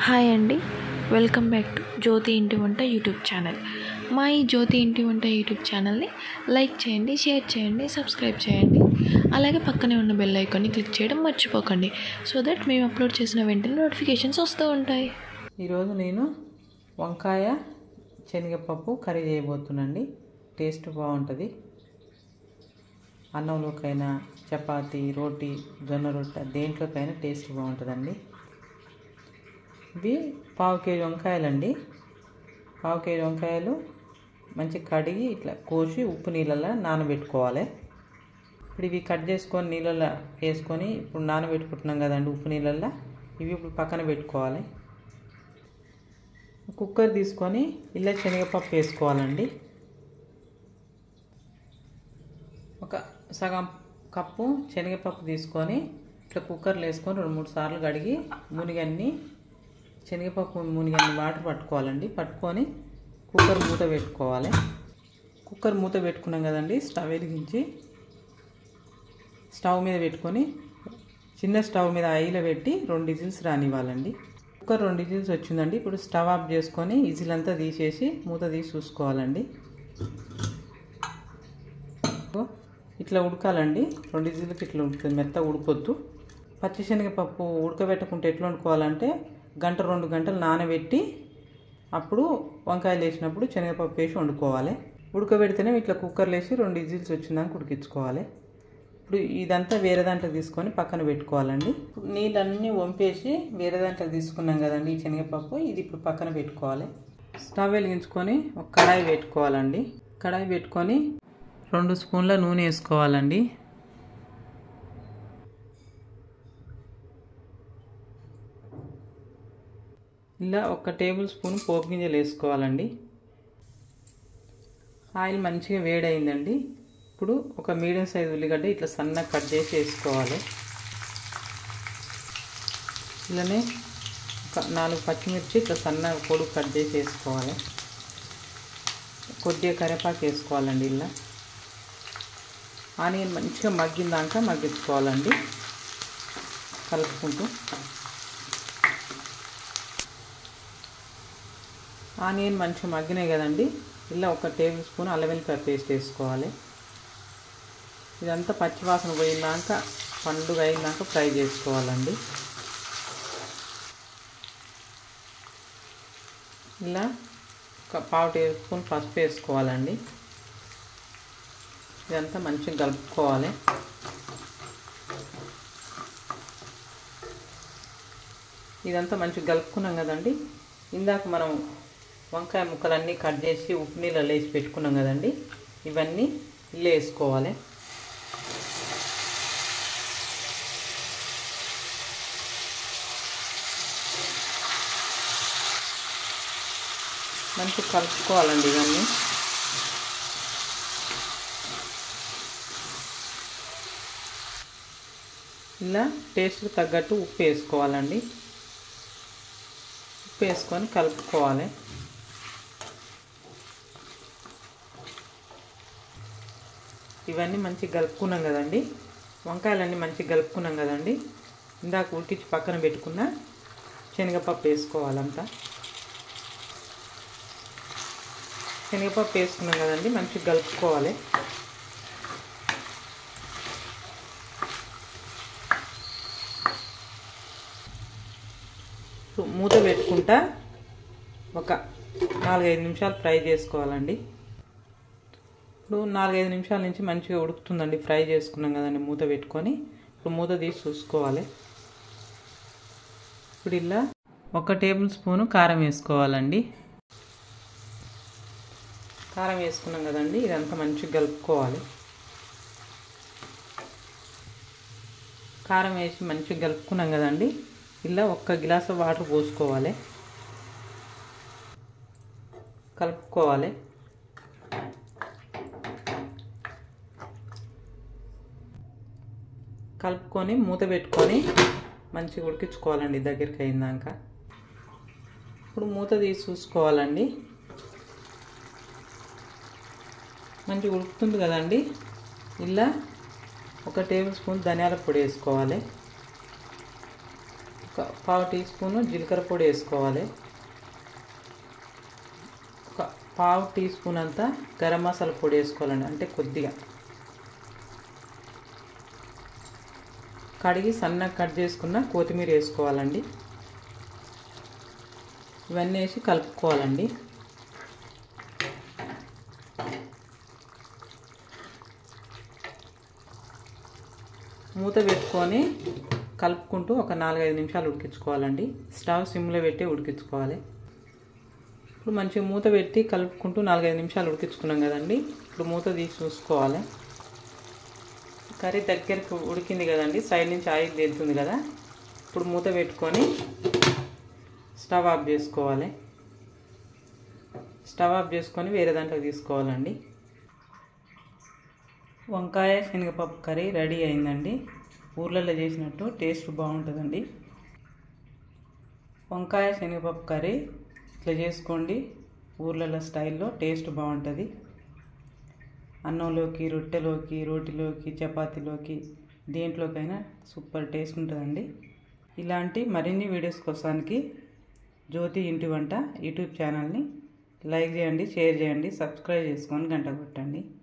hi అండి welcome back to జ్యోతి ఇంటి వంట యూట్యూబ్ ఛానల్ మా ఈ జ్యోతి ఇంటి వంట యూట్యూబ్ ఛానల్ని లైక్ చేయండి షేర్ చేయండి సబ్స్క్రైబ్ చేయండి అలాగే పక్కనే ఉన్న బెల్ ఐకాన్ని క్లిక్ చేయడం మర్చిపోకండి సో దట్ మేము అప్లోడ్ చేసిన వెంటనే నోటిఫికేషన్స్ వస్తూ ఉంటాయి ఈరోజు నేను వంకాయ శనగపప్పు కర్రీ చేయబోతున్నాండి టేస్ట్ బాగుంటుంది అన్నంలోకైనా చపాతి రోటీ జొన్న రొట్టె దేంట్లోకైనా టేస్ట్ బాగుంటుందండి ఇవి పావు కేజీ వంకాయలండి పావు కేజీ వంకాయలు మంచి కడిగి ఇట్లా కోసి ఉప్పు నీళ్ళలో నానబెట్టుకోవాలి ఇప్పుడు ఇవి కట్ చేసుకొని నీళ్ళలో వేసుకొని ఇప్పుడు నానబెట్టుకుంటున్నాం కదండి ఉప్పు నీళ్ళల్లో ఇవి ఇప్పుడు పక్కన పెట్టుకోవాలి కుక్కర్ తీసుకొని ఇలా శనగపప్పు వేసుకోవాలండి ఒక సగం కప్పు శనగపప్పు తీసుకొని ఇట్లా కుక్కర్లో వేసుకొని రెండు మూడు సార్లు కడిగి మునిగన్ని శనగపప్పు మునిగన్ని వాటర్ పట్టుకోవాలండి పట్టుకొని కుక్కర్ మూత పెట్టుకోవాలి కుక్కర్ మూత పెట్టుకున్నాం కదండి స్టవ్ వెలిగించి స్టవ్ మీద పెట్టుకొని చిన్న స్టవ్ మీద ఆయిల్ పెట్టి రెండు విజిల్స్ రానివ్వాలండి కుక్కర్ రెండు విజిల్స్ వచ్చిందండి ఇప్పుడు స్టవ్ ఆఫ్ చేసుకొని విజిల్ అంతా తీసేసి మూత తీసి చూసుకోవాలండి ఇట్లా ఉడకాలండి రెండు విజిల్కి ఇట్లా ఉడుకుతుంది మెత్త ఉడకొద్దు పచ్చిశనగపప్పు ఉడకబెట్టకుంటే ఎట్లా వండుకోవాలంటే గంట రెండు గంటలు నానబెట్టి అప్పుడు వంకాయలు వేసినప్పుడు శనగపప్పు వేసి వండుకోవాలి ఉడకబెడితేనే ఇట్లా కుక్కర్లో వేసి రెండు విజిల్స్ వచ్చిందాక ఉడికించుకోవాలి ఇప్పుడు ఇదంతా వేరే దాంట్లో తీసుకొని పక్కన పెట్టుకోవాలండి ఇప్పుడు నీళ్ళన్నీ వంపేసి వేరే దాంట్లో తీసుకున్నాం కదండి ఈ శనగపప్పు ఇది ఇప్పుడు పక్కన పెట్టుకోవాలి స్టవ్ వెలిగించుకొని ఒక కడాయి పెట్టుకోవాలండి కడాయి పెట్టుకొని రెండు స్పూన్ల నూనె వేసుకోవాలండి ఇలా ఒక టేబుల్ స్పూన్ పోపు గింజలు వేసుకోవాలండి ఆయిల్ మంచిగా వేడైందండి ఇప్పుడు ఒక మీడియం సైజ్ ఉల్లిగడ్డ ఇట్లా సన్నగా కట్ చేసి వేసుకోవాలి ఇలానే ఒక నాలుగు పచ్చిమిర్చి ఇట్లా సన్నగా పొడుగు కట్ చేసి వేసుకోవాలి కొద్దిగా కరివేపాకు వేసుకోవాలండి ఇలా ఆనియన్ మంచిగా మగ్గిందాక మగ్గించుకోవాలండి కలుపుకుంటూ ఆనియన్ మంచిగా మగ్గినాయి కదండి ఇలా ఒక టేబుల్ స్పూన్ అల్లం వెల్లిపాయ పేస్ట్ వేసుకోవాలి ఇదంతా పచ్చివాసన పోయినాక పండుగ అయినాక ఫ్రై చేసుకోవాలండి ఇలా ఒక పావు టేబుల్ స్పూన్ పసుపు వేసుకోవాలండి ఇదంతా మంచిగా కలుపుకోవాలి ఇదంతా మంచిగా కలుపుకున్నాం కదండి ఇందాక మనం వంకాయ ముక్కలన్నీ కట్ చేసి ఉప్పు నీళ్ళలో వేసి పెట్టుకున్నాం కదండి ఇవన్నీ ఇల్లు వేసుకోవాలి మంచిగా కలుపుకోవాలండి ఇవన్నీ ఇలా టేస్ట్కి తగ్గట్టు ఉప్పు వేసుకోవాలండి ఉప్పు వేసుకొని కలుపుకోవాలి ఇవన్నీ మంచిగా కలుపుకున్నాం కదండి వంకాయలన్నీ మంచిగా కలుపుకున్నాం కదండి ఇందాక ఉడికించి పక్కన పెట్టుకున్న శనగపప్పు వేసుకోవాలంతా శనగపప్పు వేసుకున్నాం కదండి మంచిగా కలుపుకోవాలి మూత పెట్టుకుంటా ఒక నాలుగైదు నిమిషాలు ఫ్రై చేసుకోవాలండి ఇప్పుడు నాలుగైదు నిమిషాల నుంచి మంచిగా ఉడుకుతుందండి ఫ్రై చేసుకున్నాం కదండి మూత పెట్టుకొని ఇప్పుడు మూత తీసి చూసుకోవాలి ఇప్పుడు ఇలా ఒక టేబుల్ స్పూను కారం వేసుకోవాలండి కారం వేసుకున్నాం కదండి ఇదంతా మంచిగా కలుపుకోవాలి కారం వేసి మంచిగా కలుపుకున్నాం కదండి ఇలా ఒక్క గ్లాసు వాటర్ పోసుకోవాలి కలుపుకోవాలి కలుపుకొని మూత పెట్టుకొని మంచిగా ఉడికించుకోవాలండి దగ్గరికి అయిందాక ఇప్పుడు మూత తీసి చూసుకోవాలండి మంచిగా ఉడుకుతుంది కదండి ఇలా ఒక టేబుల్ స్పూన్ ధనియాల పొడి వేసుకోవాలి ఒక పావు టీ స్పూను జీలకర్ర పొడి వేసుకోవాలి ఒక పావు టీ స్పూన్ అంతా గరం మసాలా పొడి వేసుకోవాలండి అంటే కొద్దిగా కడిగి సన్నగా కట్ చేసుకున్న కొత్తిమీర వేసుకోవాలండి ఇవన్నీ వేసి కలుపుకోవాలండి మూత పెట్టుకొని కలుపుకుంటూ ఒక నాలుగైదు నిమిషాలు ఉడికించుకోవాలండి స్టవ్ సిమ్లో పెట్టి ఉడికించుకోవాలి ఇప్పుడు మంచిగా మూత పెట్టి కలుపుకుంటూ నాలుగైదు నిమిషాలు ఉడికించుకున్నాం కదండి ఇప్పుడు మూత తీసి చూసుకోవాలి కర్రీ దగ్గరికి ఉడికింది కదండి సైడ్ నుంచి ఆయిల్ తేలుతుంది కదా ఇప్పుడు మూత పెట్టుకొని స్టవ్ ఆఫ్ చేసుకోవాలి స్టవ్ ఆఫ్ చేసుకొని వేరే దాంట్లోకి తీసుకోవాలండి వంకాయ శనగపప్పు కర్రీ రెడీ అయిందండి ఊర్లలో చేసినట్టు టేస్ట్ బాగుంటుందండి వంకాయ శనగపప్పు కర్రీ ఇట్లా చేసుకోండి ఊర్లలో స్టైల్లో టేస్ట్ బాగుంటుంది అన్నంలోకి రొట్టెలోకి రోటిలోకి చపాతీలోకి దేంట్లోకైనా సూపర్ టేస్ట్ ఉంటుందండి ఇలాంటి మరిన్ని వీడియోస్ కోసానికి జ్యోతి ఇంటి వంట యూట్యూబ్ ఛానల్ని లైక్ చేయండి షేర్ చేయండి సబ్స్క్రైబ్ చేసుకొని గంట కొట్టండి